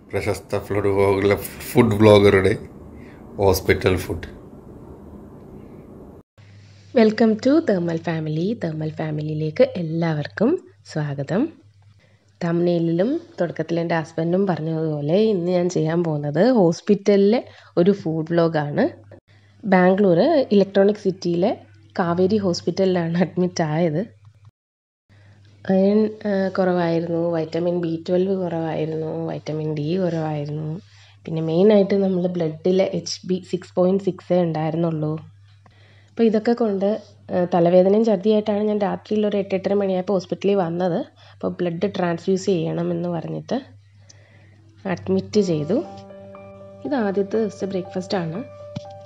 പ്രശസ്ത ഫുഡ് വ്ലോഗിലെ ഫുഡ് വ്ലോഗറുടെ hospital food welcome to thermal family thermal ഫാമിലിയിലേക്ക് എല്ലാവർക്കും സ്വാഗതം തമ്നയിലും തുടക്കത്തിൽ എൻ്റെ ഹസ്ബൻഡും പറഞ്ഞതുപോലെ ഇന്ന് ഞാൻ ചെയ്യാൻ പോകുന്നത് ഹോസ്പിറ്റലിലെ ഒരു ഫുഡ് വ്ലോഗാണ് ബാംഗ്ലൂർ ഇലക്ട്രോണിക് സിറ്റിയിലെ കാവേരി ഹോസ്പിറ്റലിലാണ് അഡ്മിറ്റ് ആയത് അയൺ കുറവായിരുന്നു വൈറ്റമിൻ ബി ട്വൽവ് കുറവായിരുന്നു വൈറ്റമിൻ ഡി കുറവായിരുന്നു പിന്നെ മെയിനായിട്ട് നമ്മൾ ബ്ലഡിൽ എച്ച് ബി സിക്സ് പോയിൻറ്റ് സിക്സേ ഉണ്ടായിരുന്നുള്ളൂ അപ്പോൾ ഇതൊക്കെ കൊണ്ട് തലവേദനയും ഛർദിയായിട്ടാണ് ഞാൻ രാത്രിയിൽ ഒരു എട്ടെട്ടര മണിയായപ്പോൾ ഹോസ്പിറ്റലിൽ വന്നത് അപ്പോൾ ബ്ലഡ് ട്രാൻസ്ഫ്യൂസ് ചെയ്യണമെന്ന് പറഞ്ഞിട്ട് അഡ്മിറ്റ് ചെയ്തു ഇത് ആദ്യത്തെ ദിവസത്തെ ബ്രേക്ക്ഫാസ്റ്റ് ആണ്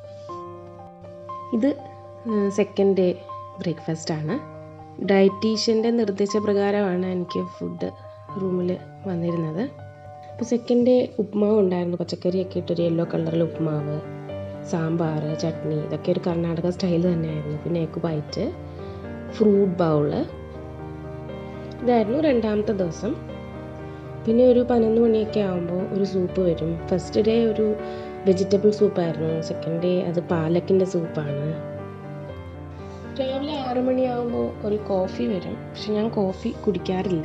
ഇത് സെക്കൻഡ് ഡേ ബ്രേക്ക്ഫാസ്റ്റ് ആണ് ഡയറ്റീഷ്യൻ്റെ നിർദ്ദേശപ്രകാരമാണ് എനിക്ക് ഫുഡ് റൂമിൽ വന്നിരുന്നത് അപ്പോൾ സെക്കൻഡ് ഡേ ഉപ്മാവ് ഉണ്ടായിരുന്നു പച്ചക്കറിയൊക്കെ ഇട്ടൊരു യെല്ലോ കളറിൽ ഉപ്മാവ് സാമ്പാർ ചട്നി ഇതൊക്കെ ഒരു കർണാടക സ്റ്റൈൽ തന്നെയായിരുന്നു പിന്നെ എഗ് ബൈറ്റ് ഫ്രൂട്ട് ബൗള് ഇതായിരുന്നു രണ്ടാമത്തെ ദിവസം പിന്നെ ഒരു പതിനൊന്ന് മണിയൊക്കെ ആകുമ്പോൾ ഒരു സൂപ്പ് വരും ഫസ്റ്റ് ഡേ ഒരു വെജിറ്റബിൾ സൂപ്പായിരുന്നു സെക്കൻഡ് ഡേ അത് പാലക്കിൻ്റെ സൂപ്പാണ് രാവിലെ ആറ് മണിയാകുമ്പോൾ ഒരു കോഫി വരും പക്ഷെ ഞാൻ കോഫി കുടിക്കാറില്ല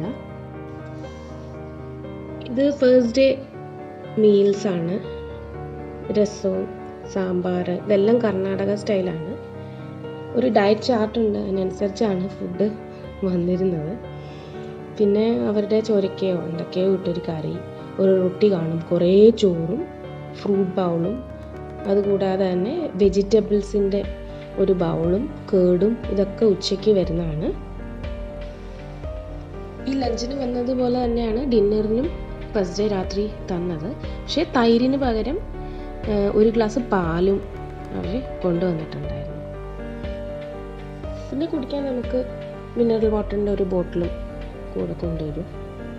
ഇത് ഫസ്റ്റ് ഡേ മീൽസ് ആണ് രസവും സാമ്പാർ ഇതെല്ലാം കർണാടക സ്റ്റൈലാണ് ഒരു ഡയറ്റ് ചാർട്ട് ഉണ്ട് അതിനനുസരിച്ചാണ് ഫുഡ് വന്നിരുന്നത് പിന്നെ അവരുടെ ചോരക്കയോ എന്തൊക്കെയോ ഇട്ടൊരു കറി ഒരു റൊട്ടി കാണും കുറേ ചോറും ഫ്രൂട്ട് ബൗളും അതുകൂടാതെ തന്നെ വെജിറ്റബിൾസിൻ്റെ ഒരു ബൗളും കേടും ഇതൊക്കെ ഉച്ചയ്ക്ക് വരുന്നതാണ് ഈ ലഞ്ചിന് വന്നതുപോലെ തന്നെയാണ് ഡിന്നറിനും ഫസ്റ്റ് ഡേ രാത്രി തന്നത് പക്ഷേ തൈരിന് പകരം ഒരു ഗ്ലാസ് പാലും അവർ കൊണ്ടുവന്നിട്ടുണ്ടായിരുന്നു പിന്നെ കുടിക്കാൻ നമുക്ക് മിനറൽ വാട്ടറിൻ്റെ ഒരു ബോട്ടിലും കൂടെ കൊണ്ടുവരും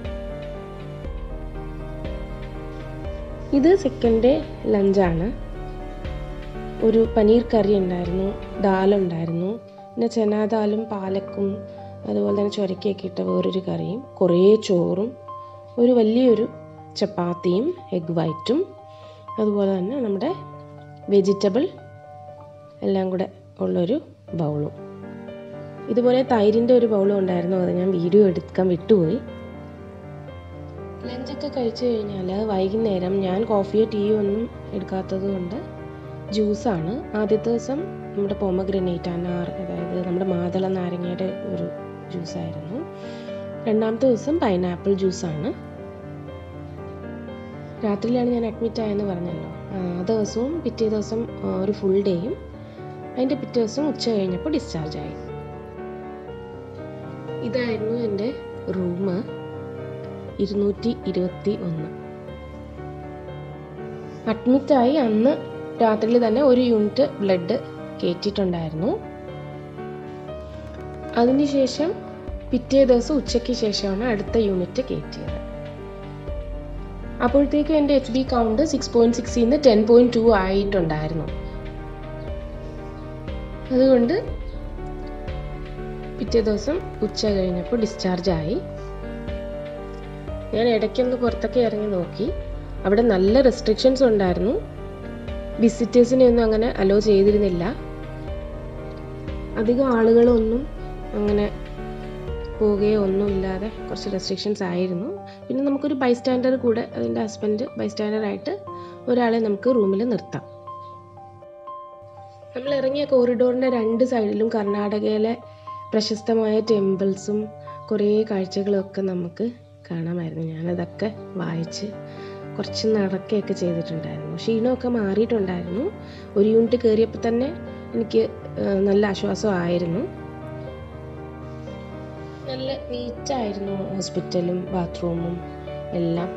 ഇത് സെക്കൻഡ് ഡേ ലഞ്ചാണ് ഒരു പനീർ കറി ഉണ്ടായിരുന്നു ദാലുണ്ടായിരുന്നു പിന്നെ ചെനാ ദാലും പാലക്കും അതുപോലെ തന്നെ ചുരക്കയൊക്കെ ഇട്ട വേറൊരു കറിയും കുറേ ചോറും ഒരു വലിയൊരു ചപ്പാത്തിയും എഗ് വൈറ്റും അതുപോലെ തന്നെ നമ്മുടെ വെജിറ്റബിൾ എല്ലാം കൂടെ ഉള്ളൊരു ബൗളും ഇതുപോലെ തൈരിൻ്റെ ഒരു ബൗളും ഉണ്ടായിരുന്നു അത് ഞാൻ വീഡിയോ എടുക്കാൻ വിട്ടുപോയി ലഞ്ചൊക്കെ കഴിച്ചു കഴിഞ്ഞാൽ വൈകുന്നേരം ഞാൻ കോഫിയോ ടീയോ ഒന്നും എടുക്കാത്തത് കൊണ്ട് ജ്യൂസാണ് ആദ്യത്തെ ദിവസം നമ്മുടെ പൊമഗ്രനേറ്റ് അനാർ അതായത് നമ്മുടെ മാതള നാരങ്ങയുടെ ഒരു ജ്യൂസായിരുന്നു രണ്ടാമത്തെ ദിവസം പൈനാപ്പിൾ ജ്യൂസാണ് രാത്രിയിലാണ് ഞാൻ അഡ്മിറ്റ് ആയെന്ന് പറഞ്ഞല്ലോ ആ ദിവസവും പിറ്റേ ദിവസം ഒരു ഫുൾ ഡേയും അതിൻ്റെ പിറ്റേ ദിവസം ഉച്ച കഴിഞ്ഞപ്പോൾ ഡിസ്ചാർജ് ആയി ഇതായിരുന്നു എൻ്റെ റൂം ഇരുന്നൂറ്റി ഇരുപത്തി ഒന്ന് അഡ്മിറ്റായി അന്ന് രാത്രിയിൽ തന്നെ ഒരു യൂണിറ്റ് ബ്ലഡ് കയറ്റിയിട്ടുണ്ടായിരുന്നു അതിനുശേഷം പിറ്റേ ദിവസം ഉച്ചയ്ക്ക് ശേഷമാണ് അടുത്ത യൂണിറ്റ് കയറ്റിയത് അപ്പോഴത്തേക്കും എൻ്റെ H B count six point സിക്സിൽ നിന്ന് ടെൻ പോയിന്റ് ടു ആയിട്ടുണ്ടായിരുന്നു അതുകൊണ്ട് പിറ്റേ ദിവസം ഉച്ച കഴിഞ്ഞപ്പോൾ ഡിസ്ചാർജ് ആയി ഞാൻ ഇടയ്ക്കൊന്ന് പുറത്തൊക്കെ ഇറങ്ങി നോക്കി അവിടെ നല്ല റെസ്ട്രിക്ഷൻസ് ഉണ്ടായിരുന്നു വിസിറ്റേഴ്സിനെ ഒന്നും അങ്ങനെ അലോ ചെയ്തിരുന്നില്ല അധികം ആളുകളൊന്നും അങ്ങനെ പോവുകയോ ഒന്നുമില്ലാതെ കുറച്ച് റെസ്ട്രിക്ഷൻസ് ആയിരുന്നു പിന്നെ നമുക്കൊരു ബൈസ്റ്റാൻഡർ കൂടെ അതിൻ്റെ ഹസ്ബൻഡ് ബൈസ്റ്റാൻഡറായിട്ട് ഒരാളെ നമുക്ക് റൂമിൽ നിർത്താം നമ്മൾ ഇറങ്ങിയ കോറിഡോറിൻ്റെ രണ്ട് സൈഡിലും കർണാടകയിലെ പ്രശസ്തമായ ടെമ്പിൾസും കുറേ കാഴ്ചകളും ഒക്കെ നമുക്ക് കാണാമായിരുന്നു ഞാനതൊക്കെ വായിച്ച് കുറച്ച് നടക്കുകയൊക്കെ ചെയ്തിട്ടുണ്ടായിരുന്നു ക്ഷീണമൊക്കെ മാറിയിട്ടുണ്ടായിരുന്നു ഒരു യൂണിറ്റ് കയറിയപ്പോൾ തന്നെ എനിക്ക് നല്ല ആശ്വാസമായിരുന്നു നല്ല നീറ്റായിരുന്നു ഹോസ്പിറ്റലും ബാത്റൂമും എല്ലാം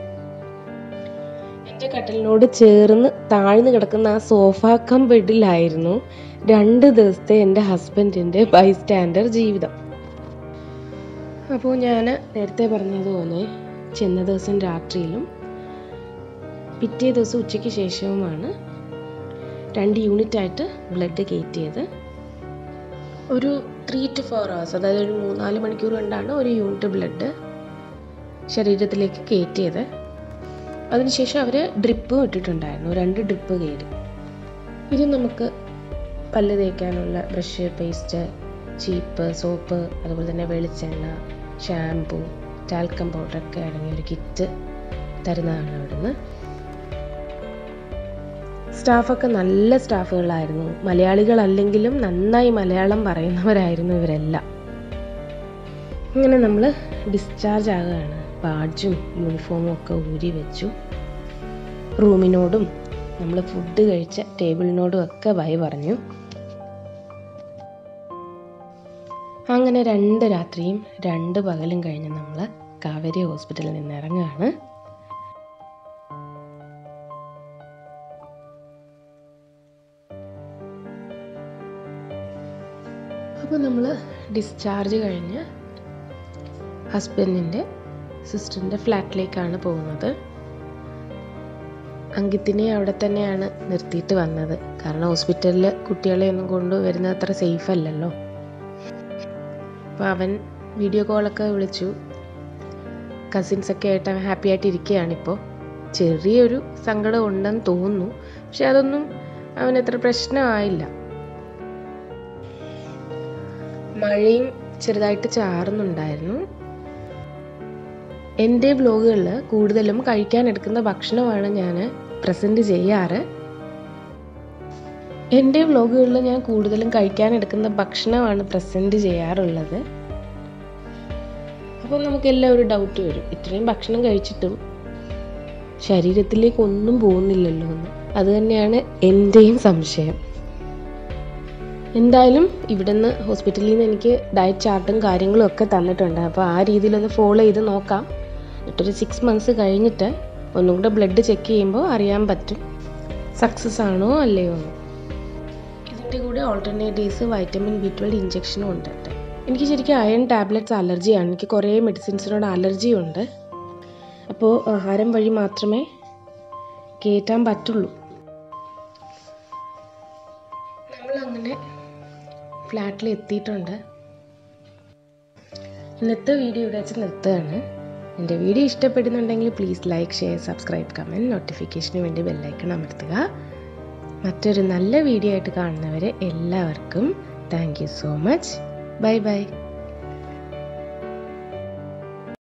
എൻ്റെ കട്ടലിനോട് ചേർന്ന് താഴ്ന്നു കിടക്കുന്ന ആ സോഫ കം ബെഡിലായിരുന്നു രണ്ട് ദിവസത്തെ എൻ്റെ ഹസ്ബൻഡിൻ്റെ ബൈസ്റ്റാൻഡർ ജീവിതം അപ്പോൾ ഞാൻ നേരത്തെ പറഞ്ഞതുപോലെ ചെന്ന ദിവസം രാത്രിയിലും പിറ്റേ ദിവസം ഉച്ചയ്ക്ക് ശേഷവുമാണ് രണ്ട് യൂണിറ്റ് ആയിട്ട് ബ്ലഡ് കയറ്റിയത് ഒരു ത്രീ ടു ഫോർ ഹവേഴ്സ് അതായത് ഒരു മൂന്നാല് മണിക്കൂർ കൊണ്ടാണ് ഒരു യൂണിറ്റ് ബ്ലഡ് ശരീരത്തിലേക്ക് കയറ്റിയത് അതിനുശേഷം അവർ ഡ്രിപ്പും ഇട്ടിട്ടുണ്ടായിരുന്നു രണ്ട് ഡ്രിപ്പ് കയറി ഇത് നമുക്ക് പല്ല് തേക്കാനുള്ള ബ്രഷ് പേസ്റ്റ് ചീപ്പ് സോപ്പ് അതുപോലെ തന്നെ വെളിച്ചെണ്ണ ഷാംപൂ ടാൽക്കം പൗഡറൊക്കെ അടങ്ങിയ ഒരു കിറ്റ് തരുന്നതാണ് അവിടുന്ന് സ്റ്റാഫൊക്കെ നല്ല സ്റ്റാഫുകളായിരുന്നു മലയാളികളല്ലെങ്കിലും നന്നായി മലയാളം പറയുന്നവരായിരുന്നു ഇവരെല്ലാം ഇങ്ങനെ നമ്മൾ ഡിസ്ചാർജ് ആകുകയാണ് ബാഡ്ജും യൂണിഫോമും ഒക്കെ ഊരി വെച്ചു റൂമിനോടും നമ്മൾ ഫുഡ് കഴിച്ച ടേബിളിനോടും ഒക്കെ ബൈ പറഞ്ഞു അങ്ങനെ രണ്ട് രാത്രിയും രണ്ട് പകലും കഴിഞ്ഞ് നമ്മൾ കാവേരി ഹോസ്പിറ്റലിൽ നിന്ന് ഇറങ്ങുകയാണ് അപ്പോൾ നമ്മൾ ഡിസ്ചാർജ് കഴിഞ്ഞ് ഹസ്ബൻഡിൻ്റെ സിസ്റ്ററിൻ്റെ ഫ്ലാറ്റിലേക്കാണ് പോകുന്നത് അങ്കിത്തിനെ അവിടെ തന്നെയാണ് നിർത്തിയിട്ട് വന്നത് കാരണം ഹോസ്പിറ്റലിൽ കുട്ടികളെ ഒന്നും കൊണ്ടുവരുന്നത് അത്ര സേഫ് അല്ലല്ലോ അപ്പോൾ അവൻ വീഡിയോ കോളൊക്കെ വിളിച്ചു കസിൻസൊക്കെ ആയിട്ട് അവൻ ഹാപ്പി ആയിട്ട് ഇരിക്കുകയാണിപ്പോൾ ചെറിയൊരു സങ്കടം ഉണ്ടെന്ന് തോന്നുന്നു പക്ഷെ അതൊന്നും അവന് അത്ര പ്രശ്നമായില്ല മഴയും ചെറുതായിട്ട് ചാറുന്നുണ്ടായിരുന്നു എൻ്റെ വ്ലോഗുകളിൽ കൂടുതലും കഴിക്കാൻ എടുക്കുന്ന ഭക്ഷണമാണ് ഞാൻ പ്രസൻറ്റ് ചെയ്യാറ് എൻ്റെ വ്ലോഗുകളിൽ ഞാൻ കൂടുതലും കഴിക്കാൻ എടുക്കുന്ന ഭക്ഷണമാണ് പ്രസൻറ്റ് ചെയ്യാറുള്ളത് അപ്പോൾ നമുക്കെല്ലാം ഒരു ഡൗട്ട് വരും ഇത്രയും ഭക്ഷണം കഴിച്ചിട്ടും ശരീരത്തിലേക്ക് ഒന്നും പോകുന്നില്ലല്ലോ എന്ന് അത് തന്നെയാണ് എൻ്റെയും സംശയം എന്തായാലും ഇവിടുന്ന് ഹോസ്പിറ്റലിൽ നിന്ന് എനിക്ക് ഡയറ്റ് ചാർട്ടും കാര്യങ്ങളും ഒക്കെ തന്നിട്ടുണ്ട് അപ്പോൾ ആ രീതിയിലൊന്ന് ഫോളോ ചെയ്ത് നോക്കാം എന്നിട്ടൊരു സിക്സ് മന്ത്സ് കഴിഞ്ഞിട്ട് ഒന്നും കൂടെ ബ്ലഡ് ചെക്ക് ചെയ്യുമ്പോൾ അറിയാൻ പറ്റും സക്സസ് ആണോ അല്ലയോ എന്ന് ഇതിൻ്റെ കൂടെ alternate days vitamin B twelve ഇഞ്ചക്ഷനും ഉണ്ട് കേട്ടോ എനിക്ക് ശരിക്കും അയൺ ടാബ്ലറ്റ്സ് അലർജിയാണ് എനിക്ക് കുറേ മെഡിസിൻസിനോട് അലർജി ഉണ്ട് അപ്പോൾ ആഹാരം വഴി മാത്രമേ കയറ്റാൻ പറ്റുള്ളൂ നമ്മളങ്ങനെ ഫ്ലാറ്റിൽ എത്തിയിട്ടുണ്ട് ഇന്നത്തെ വീഡിയോ ഇവിടെ വെച്ച് നിർത്തുകയാണ് എൻ്റെ വീഡിയോ ഇഷ്ടപ്പെടുന്നുണ്ടെങ്കിൽ please like share subscribe comment നോട്ടിഫിക്കേഷന് വേണ്ടി ബെല്ലൈക്കൺ അമർത്തുക മറ്റൊരു നല്ല വീഡിയോ ആയിട്ട് കാണുന്നവരെ എല്ലാവർക്കും thank you so much bye by